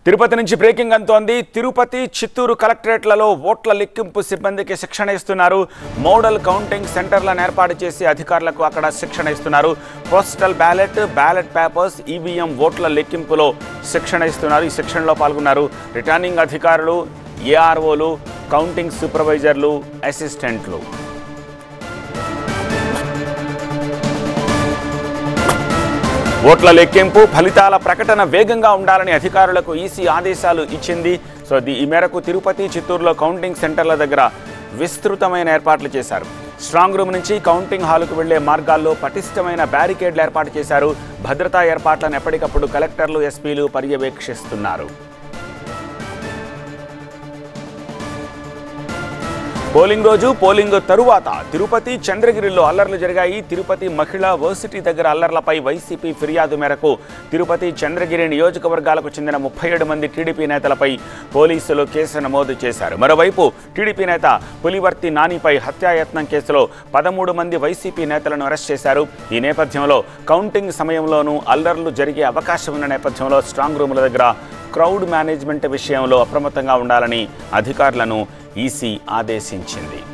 తిరుపతి నుంచి బ్రేకింగ్ అంతోంది తిరుపతి చిత్తూరు కలెక్టరేట్లలో ఓట్ల లెక్కింపు సిబ్బందికి శిక్షణ ఇస్తున్నారు మోడల్ కౌంటింగ్ సెంటర్లను ఏర్పాటు చేసి అధికారులకు అక్కడ శిక్షణ ఇస్తున్నారు postal ballot ballot papers EVM ఓట్ల లెక్కింపులో శిక్షణ ఇస్తున్నారు ఈ శిక్షణలో పాల్గొన్నారు రిటర్నింగ్ అధికారులు ఏఆర్ఓలు కౌంటింగ్ సూపర్వైజర్లు అసిస్టెంట్లు ఓట్ల లెక్కింపు ఫలితాల ప్రకటన వేగంగా ఉండాలని అధికారులకు ఈసీ ఆదేశాలు ఇచ్చింది సో ది- ఈ మేరకు తిరుపతి చిత్తూరులో కౌంటింగ్ సెంటర్ల దగ్గర విస్తృతమైన ఏర్పాట్లు చేశారు స్ట్రాంగ్ రూమ్ నుంచి కౌంటింగ్ హాలుకు వెళ్లే మార్గాల్లో పటిష్టమైన బ్యారికేడ్లు ఏర్పాటు చేశారు భద్రతా ఏర్పాట్లను ఎప్పటికప్పుడు కలెక్టర్లు ఎస్పీలు పర్యవేక్షిస్తున్నారు పోలింగ్ రోజు పోలింగ్ తరువాత తిరుపతి చంద్రగిరిలో అల్లర్లు జరిగాయి తిరుపతి మహిళా వర్సిటీ దగ్గర అల్లర్లపై వైసీపీ ఫిర్యాదు మేరకు తిరుపతి చంద్రగిరి నియోజకవర్గాలకు చెందిన ముప్పై ఏడు మంది టీడీపీ నేతలపై పోలీసులు కేసు నమోదు చేశారు మరోవైపు టీడీపీ నేత పులివర్తి నానిపై హత్యాయత్నం కేసులో పదమూడు మంది వైసీపీ నేతలను అరెస్ట్ చేశారు ఈ నేపథ్యంలో కౌంటింగ్ సమయంలోనూ అల్లర్లు జరిగే అవకాశం ఉన్న నేపథ్యంలో స్ట్రాంగ్ రూముల దగ్గర క్రౌడ్ మేనేజ్మెంట్ విషయంలో అప్రమత్తంగా ఉండాలని అధికారులను ఈసీ ఆదేశించింది